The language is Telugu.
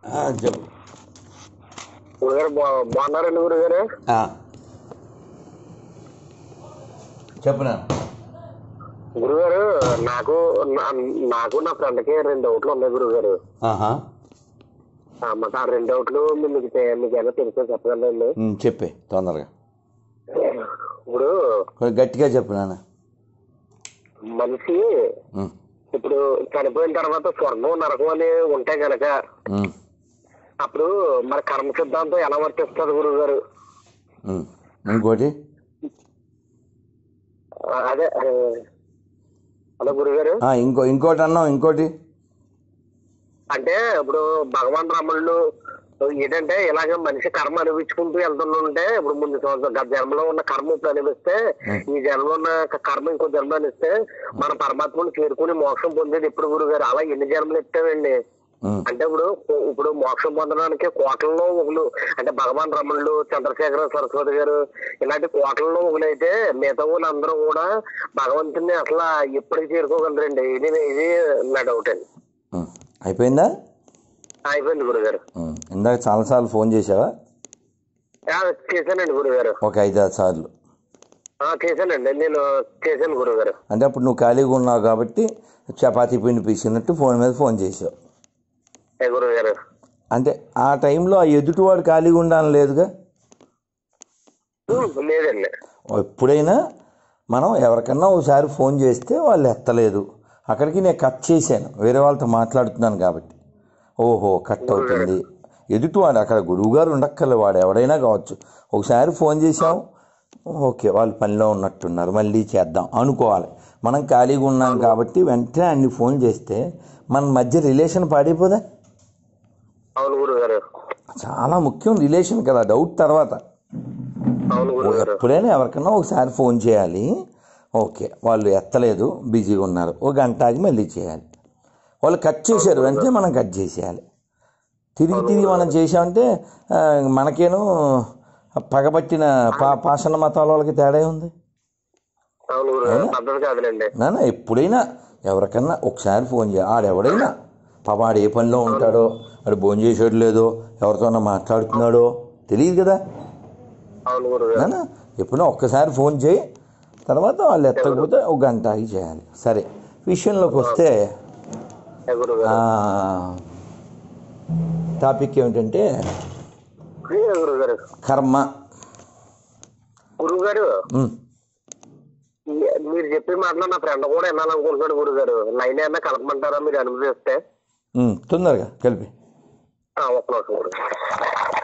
ఆ, చెప్పు గురుగారు బా- బాగున్నారండి గురుగారు ఆ. చెప్పనా గురుగారు నాకు నా- నాకు నా ఫ్రెండ్కి రెండు అవుట్లు ఉన్నాయి గురుగారు ఆహా ఆ, మాకు ఆ రెండు అవుట్లు మీ- మీకు తె- మీకు ఏమైనా తెలిసే చెప్పగలండి ఉమ్, చెప్పే తొందరగా ఇప్పుడు కొంచెం గట్టిగా చెప్పు నాన్న మనిషి ఉమ్, ఇప్పుడు చనిపోయిన తర్వాత స్వర్గం నరకం అని ఉంటే గనక ఉమ్, అప్పుడు మన కర్మ సిద్ధాంతం ఎలా వర్తిస్తుంది గురుగారు ఉమ్. ఇంకోటి ఆ, అదే ఆ, హలో గురుగారు ఆ, ఇంకో ఇంకోటి అన్నావు ఇంకోటి అంటే ఇప్పుడు భగవాన్ రమణులు ఏంటంటే ఇలాగ మనిషి కర్మ అనిపించుకుంటూ వెళ్తుంటే ఇప్పుడు ముందు సంవత్సరం గత జన్మలో ఉన్న కర్మ ఇప్పుడు అనిపిస్తే ఈ జన్మలో ఉన్న కర్మ ఇంకో జన్మ అనిస్తే మన పరమాత్మను చేరుకుని మోక్షం పొందేది ఎప్పుడు గురుగారు అలా ఎన్ని జన్మలు ఎత్తామండి ఉమ్, అంటే ఇప్పుడు ఇప్పుడు మోక్షం పొందడానికి కోటల్లో ఒకలు అంటే భగవాన్ రమణులు చంద్రశేఖర సరస్వతి గారు ఇలాంటి కోటల్లో ఒకలైతే మిగతా వాళ్ళు అందరూ కూడా భగవంతుని అసలు ఎప్పటికి చేరుకోగలరండి ఇది ఇది నా డౌట్ అండి ఉమ్. అయిపోయిందా అయిపోయింది గురుగారు ఉమ్, ఇందాక చాలాసార్లు ఫోన్ చేసావా ఆ, చేశానండి గురుగారు ఒక ఐదు ఆరు సార్లు ఆ, చేశానండి నేను చేశాను గురుగారు అంటే అప్పుడు నువ్వు ఖాళీగా ఉన్నావు కాబట్టి చపాతీ పిండి పీసినట్టు ఫోన్ మీద ఫోన్ చేసావు ఏ గురుగారు అంటే ఆ టైంలో ఆ ఎదుటివాడు ఖాళీగా ఉండాలని లేదుగా ఉమ్, లేదండి ఎప్పుడైనా మనం ఎవరికన్నా ఒకసారి ఫోన్ చేస్తే వాళ్ళు ఎత్తలేదు అక్కడికి నేను కట్ చేశాను వేరే వాళ్ళతో మాట్లాడుతున్నాను కాబట్టి ఓహో కట్ అవుతుంది ఎదుటివాడు అక్కడ గురువుగారు ఉండక్కర్లే వాడు ఎవడైనా కావచ్చు ఒకసారి ఫోన్ చేసాం ఓకే వాళ్ళు పనిలో ఉన్నట్టున్నారు మళ్ళీ చేద్దాం అనుకోవాలి మనం ఖాళీగా ఉన్నాం కాబట్టి వెంటనే అన్ని ఫోన్ చేస్తే మన మధ్య రిలేషన్ పాడైపోదా అవును గురుగారు చాలా ముఖ్యం రిలేషన్ కదా డౌట్ తర్వాత అవును గురుగారు ఎప్పుడైనా ఎవరికన్నా ఒకసారి ఫోన్ చేయాలి ఓకే వాళ్ళు ఎత్తలేదు బిజీగా ఉన్నారు ఒక గంట ఆగి మళ్ళీ చేయాలి వాళ్ళు కట్ చేశారు వెంటనే మనం కట్ చేసేయాలి తిరిగి తిరిగి మనం చేసామంటే ఆ, మనకేను పగబట్టిన పా పాషణ మతాల వాళ్ళకి తేడా ఉంది అవును గురుగారు పద్ధతి కాదులేండి నాన్న ఎప్పుడైనా ఎవరికన్నా ఒకసారి ఫోన్ చేయాలి ఆడెవడైనా పాప ఆడు ఏ పనిలో ఉంటాడో ఆడు భోజనం చేసాడు లేదో ఎవరితోనో మాట్లాడుతున్నాడో తెలియదు కదా అవును గురుగారు నాన్న ఎప్పుడో ఒక్కసారి ఫోన్ చేయి తర్వాత వాళ్ళు ఎత్తకపోతే ఒక గంట ఆగి చేయాలి సరే విషయంలోకి వస్తే ఏ గురుగారు ఆ, టాపిక్ ఏమిటంటే ఏ గురుగారు కర్మ గురుగారు ఉమ్, మీ- మీరు చెప్పే మాటలో నా ఫ్రెండ్ కూడా వినాలనుకుంటున్నాడు గురుగారు లైన్ ఏమన్నా కలపమంటారా మీరు అనుమతిస్తే ఉమ్, తొందరగా కలిపి ఆ, ఒక్క నిమిషం గురుగారు